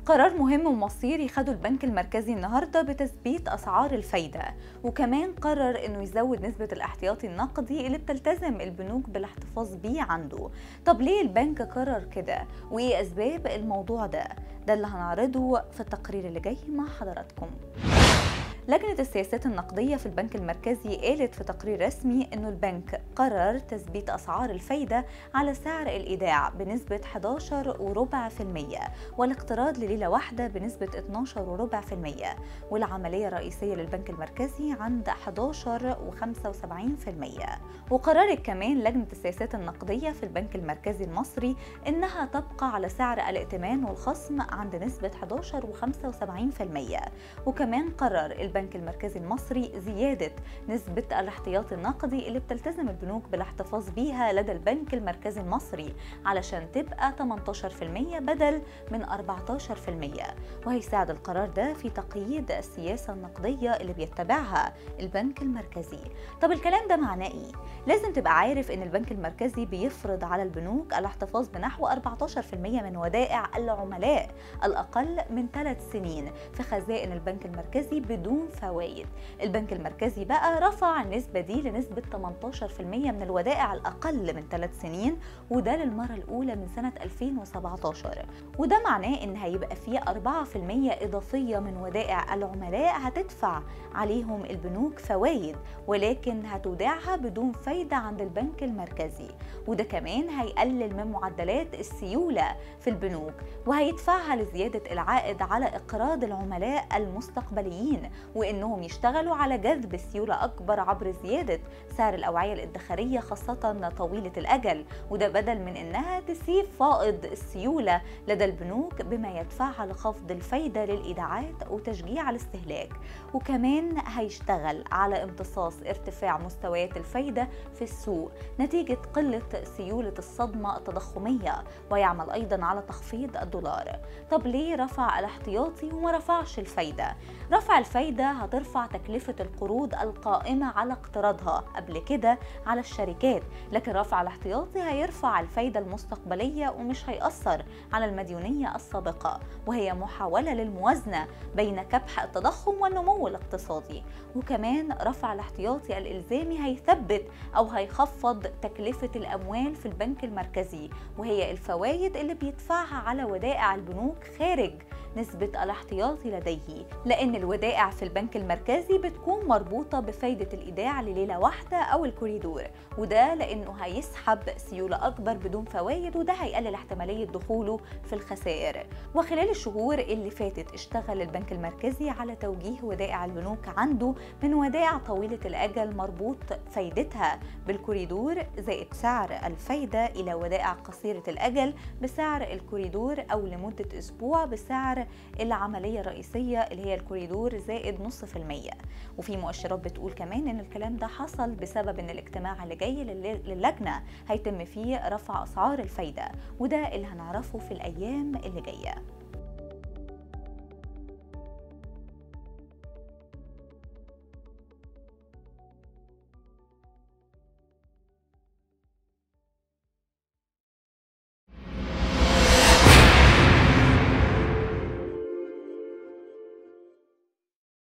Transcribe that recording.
قرار مهم ومصيري خده البنك المركزي النهارده بتثبيت اسعار الفايده وكمان قرر انه يزود نسبه الاحتياطي النقدي اللي بتلتزم البنوك بالاحتفاظ بيه عنده طب ليه البنك قرر كده وايه اسباب الموضوع ده ده اللي هنعرضه في التقرير اللي جاي مع حضراتكم لجنة السياسات النقدية في البنك المركزي قالت في تقرير رسمي أنه البنك قرر تثبيت أسعار الفايدة على سعر الإيداع بنسبة 11 وربع في المية والاقتراض لليلة واحدة بنسبة 12 وربع في المية والعملية الرئيسية للبنك المركزي عند 11 و75 في المية وقررت كمان لجنة السياسات النقدية في البنك المركزي المصري أنها تبقى على سعر الائتمان والخصم عند نسبة 11 و75 في المية وكمان قرر البنك المركزي المصري زيادة نسبة الاحتياطي النقدي اللي بتلتزم البنوك بالاحتفاظ بيها لدى البنك المركزي المصري علشان تبقى 18% بدل من 14% وهيساعد القرار ده في تقييد السياسة النقدية اللي بيتبعها البنك المركزي طب الكلام ده معناه ايه؟ لازم تبقى عارف ان البنك المركزي بيفرض على البنوك الاحتفاظ بنحو 14% من ودائع العملاء الأقل من ثلاث سنين في خزائن البنك المركزي بدون فوائد البنك المركزي بقى رفع النسبة دي لنسبة 18% من الودائع الأقل من ثلاث سنين وده للمرة الأولى من سنة 2017 وده معناه إن هيبقى فيه 4% إضافية من ودائع العملاء هتدفع عليهم البنوك فوائد ولكن هتودعها بدون فايدة عند البنك المركزي وده كمان هيقلل من معدلات السيولة في البنوك وهيدفعها لزيادة العائد على إقراض العملاء المستقبليين وإنهم يشتغلوا على جذب سيولة أكبر عبر زيادة سعر الأوعية الادخارية خاصة طويلة الأجل وده بدل من إنها تسيب فائض السيولة لدى البنوك بما يدفعها لخفض الفايدة للإيداعات وتشجيع الاستهلاك وكمان هيشتغل على امتصاص ارتفاع مستويات الفايدة في السوق نتيجة قلة سيولة الصدمة التضخمية ويعمل أيضا على تخفيض الدولار طب ليه رفع الاحتياطي وما رفعش الفايدة؟ رفع الفايدة هترفع تكلفة القروض القائمة على اقتراضها قبل كده على الشركات لكن رفع الاحتياطي هيرفع الفايدة المستقبلية ومش هيأثر على المديونية السابقة وهي محاولة للموازنة بين كبح التضخم والنمو الاقتصادي وكمان رفع الاحتياطي الإلزامي هيثبت أو هيخفض تكلفة الأموال في البنك المركزي وهي الفوائد اللي بيدفعها على ودائع البنوك خارج نسبة الاحتياطي لديه لأن الودائع في البنك المركزي بتكون مربوطة بفايدة الإيداع لليلة واحدة أو الكوريدور وده لأنه هيسحب سيولة أكبر بدون فوائد وده هيقلل احتمالية دخوله في الخسائر وخلال الشهور اللي فاتت اشتغل البنك المركزي على توجيه ودائع البنوك عنده من ودائع طويلة الأجل مربوط فايدتها بالكوريدور زائد سعر الفايدة إلى ودائع قصيرة الأجل بسعر الكوريدور أو لمدة أسبوع بسعر العملية الرئيسية اللي هي الكوريدور زائد نص في المية وفي مؤشرات بتقول كمان ان الكلام ده حصل بسبب ان الاجتماع اللي جاي للجنة هيتم فيه رفع اسعار الفايدة وده اللي هنعرفه في الايام اللي جايه